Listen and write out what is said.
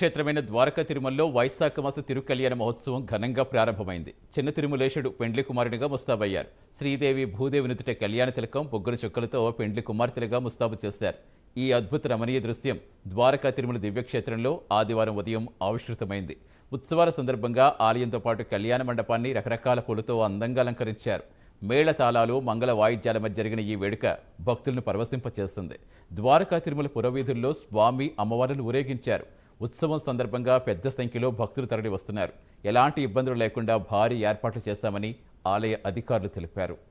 దివ్యక్షేత్రమైన ద్వారకా తిరుమలలో వైశాఖ మాస తిరుకల్యాణ మహోత్సవం ఘనంగా ప్రారంభమైంది చిన్న తిరుమలేశుడు పెండ్లి కుమారునిగా ముస్తాబయ్యారు శ్రీదేవి భూదేవి నుదుట కళ్యాణ తిలకం బొగ్గుల చుక్కలతో పెండ్లి కుమార్తెలుగా ముస్తాబు చేశారు ఈ అద్భుత రమణీయ దృశ్యం ద్వారకా తిరుమల దివ్యక్షేత్రంలో ఆదివారం ఉదయం ఆవిష్కృతమైంది ఉత్సవాల సందర్భంగా ఆలయంతో పాటు కళ్యాణ మండపాన్ని రకరకాల పూలతో అందంగా అలంకరించారు మేళతాళాలు మంగళ వాయిద్యాల మధ్య జరిగిన ఈ వేడుక భక్తులను పరవశింపచేస్తుంది ద్వారకా తిరుమల పురవీధుల్లో స్వామి అమ్మవారిని ఊరేగించారు ఉత్సవం సందర్భంగా పెద్ద సంఖ్యలో భక్తులు తరలి వస్తున్నారు ఎలాంటి ఇబ్బందులు లేకుండా భారీ ఏర్పాట్లు చేశామని ఆలయ అధికారులు తెలిపారు